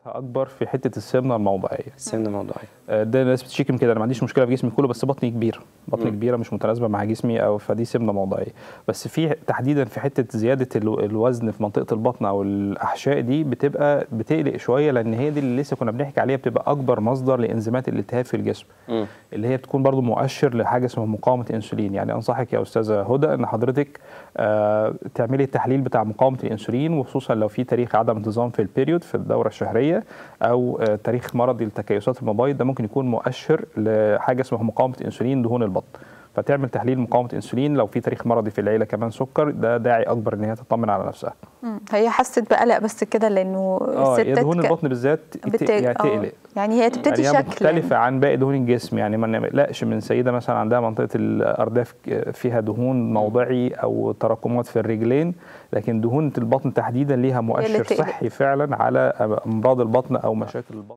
اكبر في حته السمنه الموضعيه السمنه الموضعيه آه، ده الناس بتشتكي من كده انا ما عنديش مشكله في جسمي كله بس بطني كبيره بطني مم. كبيره مش متناسبه مع جسمي او فدي سمنه موضعيه بس في تحديدا في حته زياده الو- الوزن في منطقه البطن او الاحشاء دي بتبقى بتقلق شويه لان هي دي اللي لسه كنا بنحكي عليها بتبقى اكبر مصدر لانزيمات الالتهاب في الجسم مم. اللي هي بتكون برضو مؤشر لحاجه اسمها مقاومه الانسولين يعني انصحك يا استاذه هدى ان حضرتك آه تعملي التحليل بتاع مقاومه الانسولين وخصوصا لو في تاريخ عدم انتظام في البيريود في الدوره الشهريه او آه تاريخ مرضي لتكيسات المبايض ده ممكن يكون مؤشر لحاجه اسمها مقاومه انسولين دهون البطن فتعمل تحليل مقاومه انسولين لو في تاريخ مرضي في العيله كمان سكر ده داعي اكبر ان هي تطمن على نفسها مم. هي حست بقلق بس كده لانه اه يا الستات دهون ك- البطن بالذات بت- يعني آه. تقلق يعني هي تبتدي يعني هي شكل مختلفة عن باقي دهون الجسم يعني ما نقلقش من سيدة مثلا عندها منطقة الأرداف فيها دهون موضعي أو تراكمات في الرجلين لكن دهون البطن تحديدا ليها مؤشر تقلق. صحي فعلا على أمراض البطن أو مشاكل البطن